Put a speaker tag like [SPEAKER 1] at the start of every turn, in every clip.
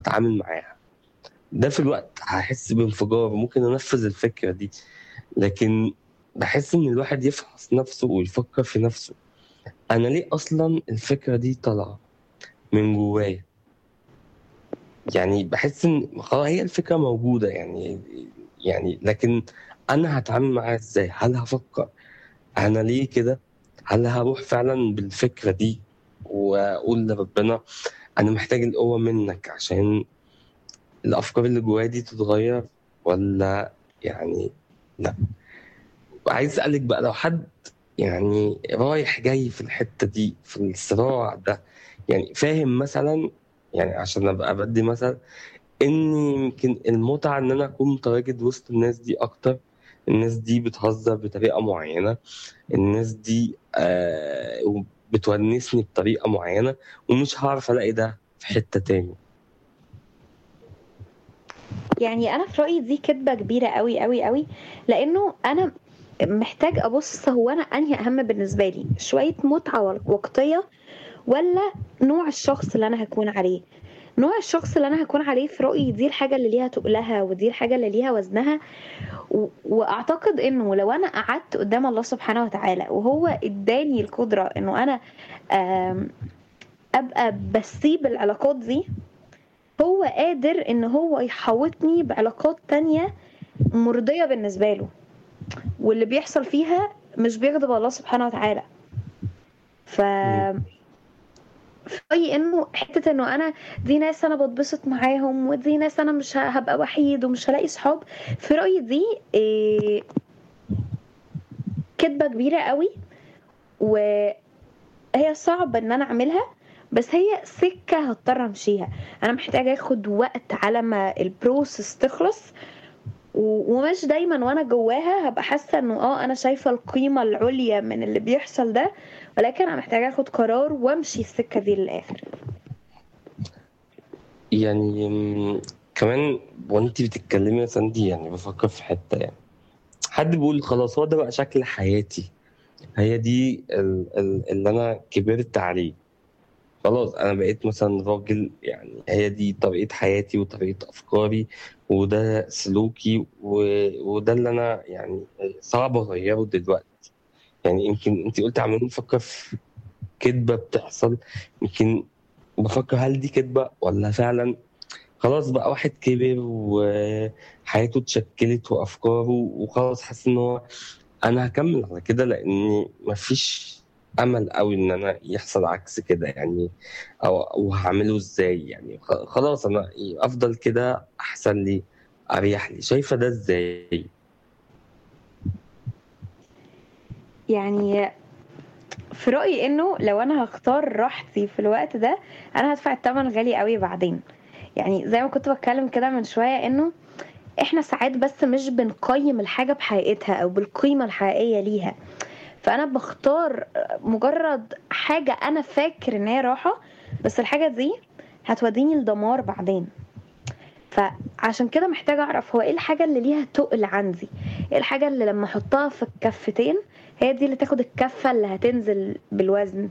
[SPEAKER 1] اتعامل معاها ده في الوقت هحس بانفجار ممكن انفذ الفكره دي لكن بحس ان الواحد يفحص نفسه ويفكر في نفسه انا ليه اصلا الفكره دي طالعه من جوايا يعني بحس ان خلاص هي الفكره موجوده يعني يعني لكن انا هتعامل معاها ازاي هل هفكر انا ليه كده هل هروح فعلا بالفكره دي واقول لربنا انا محتاج القوه منك عشان الافكار اللي جوايا دي تتغير ولا يعني لا وعايز اسالك بقى لو حد يعني رايح جاي في الحته دي في الصراع ده يعني فاهم مثلا يعني عشان ابقى بدي مثلا ان يمكن المتعه ان انا اكون متواجد وسط الناس دي اكتر الناس دي بتهزر بطريقه معينه الناس دي آه بتونسني بطريقه معينه ومش هعرف الاقي ده في حته تاني
[SPEAKER 2] يعني انا في رايي دي كدبه كبيره قوي قوي قوي لانه انا محتاج ابص هو انا انهي اهم بالنسبه لي شويه متعه وقتيه ولا نوع الشخص اللي انا هكون عليه نوع الشخص اللي انا هكون عليه في رايي دي الحاجه اللي ليها تقلها ودي الحاجه اللي ليها وزنها و... واعتقد انه لو انا قعدت قدام الله سبحانه وتعالى وهو اداني القدره انه انا آم... ابقى بسيب العلاقات دي هو قادر ان هو يحوطني بعلاقات تانية مرضية بالنسبة له واللي بيحصل فيها مش بيغضب الله سبحانه وتعالى ف في رأيي انه حتة انه انا دي ناس انا بتبسط معاهم ودي ناس انا مش هبقى وحيد ومش هلاقي صحاب في رأيي دي إيه كدبة كبيرة قوي وهي صعب ان انا اعملها بس هي سكة هضطر امشيها انا محتاجة اخد وقت على ما البروسس تخلص ومش دايما وانا جواها هبقى حاسة انه اه انا شايفة القيمة العليا من اللي بيحصل ده ولكن انا محتاجة اخد قرار وامشي السكة دي للاخر
[SPEAKER 1] يعني كمان وانت بتتكلمي يا ساندي يعني بفكر في حتة يعني حد بيقول خلاص هو ده بقى شكل حياتي هي دي اللي انا كبرت عليه خلاص انا بقيت مثلا راجل يعني هي دي طريقه حياتي وطريقه افكاري وده سلوكي و... وده اللي انا يعني صعب اغيره دلوقتي يعني يمكن انت قلت عمالين نفكر في كذبه بتحصل يمكن بفكر هل دي كذبه ولا فعلا خلاص بقى واحد كبر وحياته اتشكلت وافكاره وخلاص حاسس ان هو انا هكمل على كده لاني مفيش امل قوي ان انا يحصل عكس كده يعني او او هعمله ازاي يعني خلاص انا افضل كده احسن لي اريح لي شايفه ده ازاي
[SPEAKER 2] يعني في رأيي انه لو انا هختار راحتي في الوقت ده انا هدفع الثمن غالي قوي بعدين يعني زي ما كنت بتكلم كده من شوية انه احنا ساعات بس مش بنقيم الحاجة بحقيقتها او بالقيمة الحقيقية ليها فانا بختار مجرد حاجه انا فاكر ان هي راحه بس الحاجه دي هتوديني لدمار بعدين فعشان كده محتاجه اعرف هو ايه الحاجه اللي ليها تقل عندي ايه الحاجه اللي لما احطها في الكفتين هي دي اللي تاخد الكفه اللي هتنزل بالوزن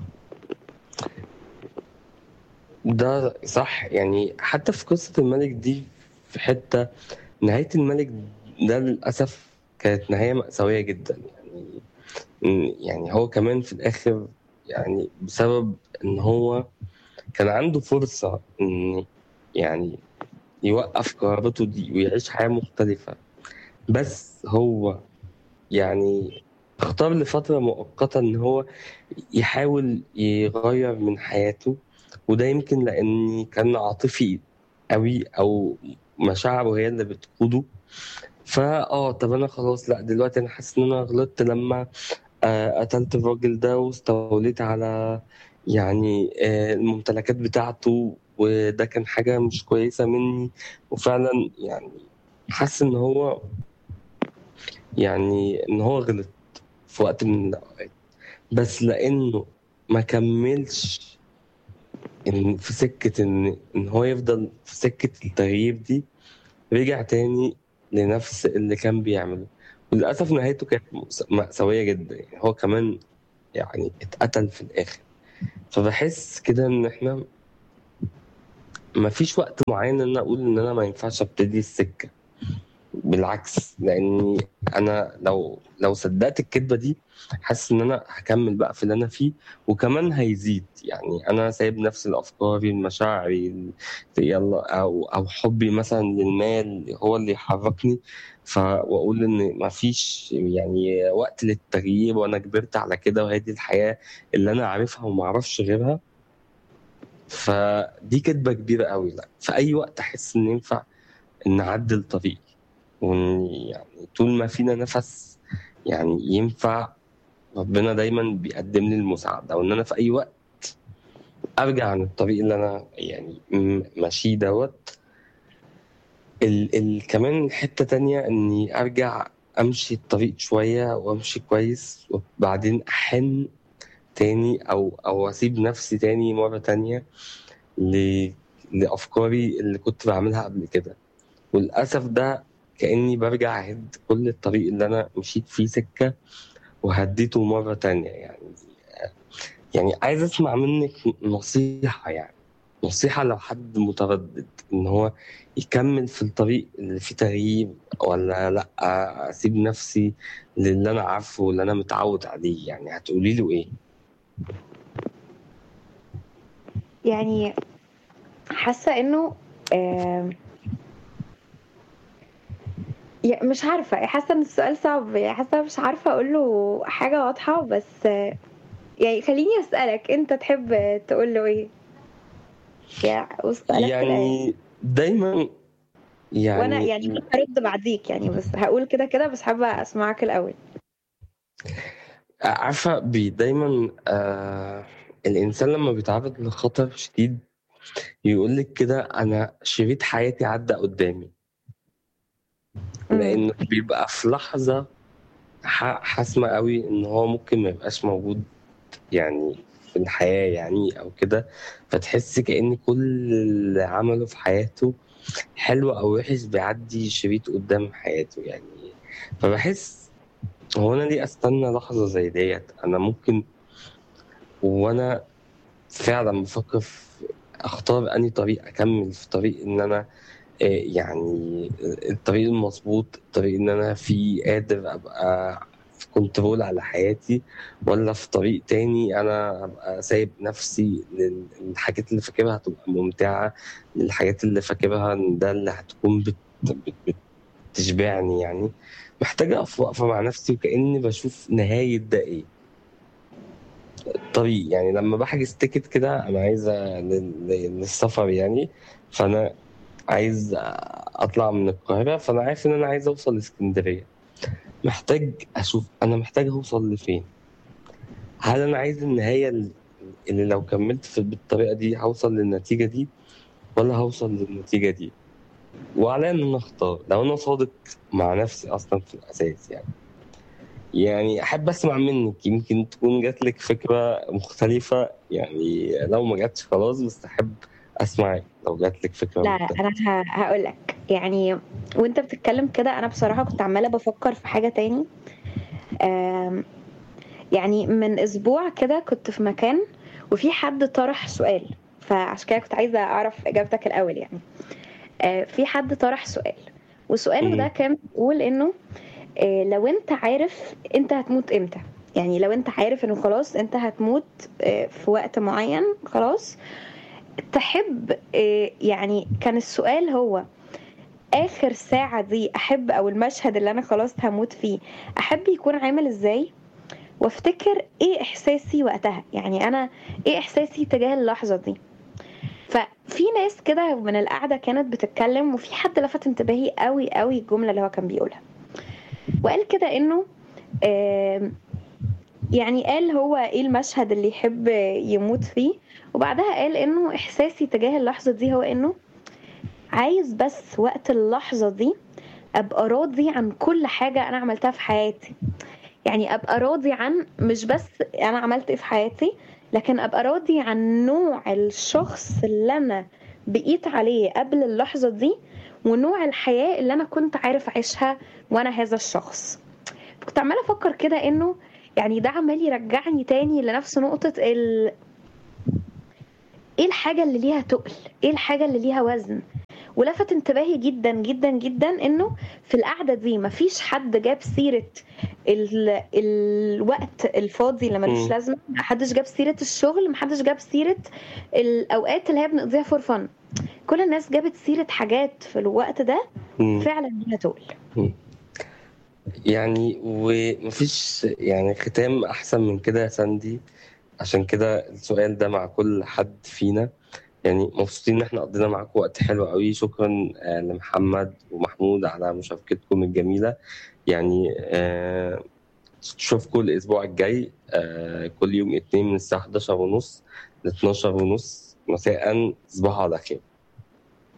[SPEAKER 1] ده صح يعني حتى في قصة الملك دي في حتة نهاية الملك ده للأسف كانت نهاية مأساوية جدا يعني يعني هو كمان في الآخر يعني بسبب إن هو كان عنده فرصة إن يعني يوقف قرارته دي ويعيش حياة مختلفة بس هو يعني اختار لفترة مؤقتة إن هو يحاول يغير من حياته وده يمكن لأن كان عاطفي قوي أو مشاعره هي اللي بتقوده فا اه طب انا خلاص لا دلوقتي انا حاسس ان انا غلطت لما آه قتلت الراجل ده واستوليت على يعني آه الممتلكات بتاعته وده كان حاجة مش كويسة مني وفعلا يعني حاسس ان هو يعني ان هو غلط في وقت من الاوقات بس لانه ما كملش إن في سكة إن إن هو يفضل في سكة التغيير دي رجع تاني لنفس اللي كان بيعمله وللأسف نهايته كانت مأساوية جدا يعني هو كمان يعني اتقتل في الآخر فبحس كده إن إحنا ما فيش وقت معين ان انا اقول ان انا ما ينفعش ابتدي السكه بالعكس لاني انا لو لو صدقت الكذبه دي حاسس ان انا هكمل بقى في اللي انا فيه وكمان هيزيد يعني انا سايب نفس الافكار مشاعري يلا او او حبي مثلا للمال هو اللي يحركني ف واقول ان ما فيش يعني وقت للتغيير وانا كبرت على كده وهي دي الحياه اللي انا عارفها وما اعرفش غيرها فدي كدبه كبيره قوي لا في اي وقت احس ان ينفع ان اعدل طريقي وان يعني طول ما فينا نفس يعني ينفع ربنا دايما بيقدم لي المساعده وان انا في اي وقت ارجع عن الطريق اللي انا يعني م- ماشيه دوت ال ال كمان حته تانية اني ارجع امشي الطريق شويه وامشي كويس وبعدين احن تاني او او اسيب نفسي تاني مره تانية ل... لافكاري اللي كنت بعملها قبل كده وللاسف ده كاني برجع اعد كل الطريق اللي انا مشيت فيه سكه وهديته مره تانية يعني يعني عايز اسمع منك نصيحه يعني نصيحه لو حد متردد ان هو يكمل في الطريق اللي فيه تغيير ولا لا اسيب نفسي للي انا عارفه واللي انا متعود عليه يعني هتقولي له ايه
[SPEAKER 2] يعني حاسه انه آه، يا- مش عارفه حاسه ان السؤال صعب يعني حاسه مش عارفه اقول له حاجه واضحه بس آه، يعني خليني اسالك انت تحب تقول له ايه يا واسالك كده يعني
[SPEAKER 1] يعني دايما
[SPEAKER 2] وانا
[SPEAKER 1] يعني
[SPEAKER 2] يعني ممكن ارد بعديك يعني بس هقول كده كده بس حابه اسمعك الاول
[SPEAKER 1] عارفة بي دايما آه الإنسان لما بيتعرض لخطر شديد يقول لك كده أنا شريط حياتي عدى قدامي
[SPEAKER 2] امم
[SPEAKER 1] لأنه بيبقى في لحظة ح- حاسمة قوي إن هو ممكن ما يبقاش موجود يعني في الحياة يعني أو كده فتحس كأن كل اللي عمله في حياته حلو أو وحش بيعدي شريط قدام حياته يعني فبحس هو أنا ليه أستنى لحظة زي ديت أنا ممكن وأنا فعلا بفكر في اختار اني طريق اكمل في طريق ان انا آه، يعني الطريق المظبوط الطريق ان انا فيه قادر ابقى في كنترول على حياتي ولا في طريق تاني انا ابقى سايب نفسي لل- للحاجات اللي فاكرها هتبقى ممتعة للحاجات اللي فاكرها ان ده اللي هتكون بت بت بتشبعني يعني محتاجة اقف وقفة مع نفسي وكأني بشوف نهاية ده ايه طريق يعني لما بحجز تيكت كده انا عايز لل- للسفر يعني فانا عايز اطلع من القاهره فانا عارف ان انا عايز اوصل لاسكندريه محتاج اشوف انا محتاج اوصل لفين هل انا عايز النهايه اللي لو كملت في بالطريقه دي هوصل للنتيجه دي ولا هوصل للنتيجه دي وعلى ان انا اختار لو انا صادق مع نفسي اصلا في الاساس يعني يعني احب اسمع منك يمكن تكون جات لك فكره مختلفه يعني لو ما جاتش خلاص بس احب اسمع لو جات لك فكره
[SPEAKER 2] لا لا
[SPEAKER 1] مختلفه
[SPEAKER 2] انا هقول لك يعني وانت بتتكلم كده انا بصراحه كنت عماله بفكر في حاجه تاني آم، يعني من اسبوع كده كنت في مكان وفي حد طرح سؤال فعشان كده كنت عايزه اعرف اجابتك الاول يعني آه، في حد طرح سؤال وسؤاله ده
[SPEAKER 1] مم.
[SPEAKER 2] كان بيقول انه آه، لو انت عارف انت هتموت امتى يعني لو انت عارف انه خلاص انت هتموت آه، في وقت معين خلاص تحب آه، يعني كان السؤال هو اخر ساعة دي احب او المشهد اللي انا خلاص هموت فيه احب يكون عامل ازاي وافتكر ايه احساسي وقتها يعني انا ايه احساسي تجاه اللحظة دي ففي ناس كده من القعدة كانت بتتكلم وفي حد لفت انتباهي قوي قوي الجملة اللي هو كان بيقولها وقال كده انه آم، يعني قال هو ايه المشهد اللي يحب يموت فيه وبعدها قال انه احساسي تجاه اللحظة دي هو انه عايز بس وقت اللحظة دي ابقى راضي عن كل حاجة انا عملتها في حياتي يعني ابقى راضي عن مش بس انا عملت ايه في حياتي لكن ابقى راضي عن نوع الشخص اللي انا بقيت عليه قبل اللحظة دي ونوع الحياة اللي انا كنت عارف اعيشها وانا هذا الشخص كنت عمالة افكر كده انه يعني ده عمال يرجعني تاني لنفس نقطة ال... ايه الحاجه اللي ليها تقل ايه الحاجه اللي ليها وزن ولفت انتباهي جدا جدا جدا انه في القعده دي مفيش حد جاب سيره ال... الوقت الفاضي اللي ملوش
[SPEAKER 1] مم.
[SPEAKER 2] لازمه محدش جاب سيره الشغل محدش جاب سيره الاوقات اللي هي بنقضيها فور فن كل الناس جابت سيره حاجات في الوقت ده
[SPEAKER 1] مم.
[SPEAKER 2] فعلا ليها تقل
[SPEAKER 1] يعني ومفيش يعني ختام احسن من كده يا ساندي عشان كده السؤال ده مع كل حد فينا يعني مبسوطين ان احنا قضينا معاكم وقت حلو قوي شكرا آه، لمحمد ومحمود على مشاركتكم الجميلة يعني آه، اشوفكم الاسبوع الجاي آه، كل يوم اثنين من الساعة 11 ونص ل 12 ونص مساء تصبحوا على خير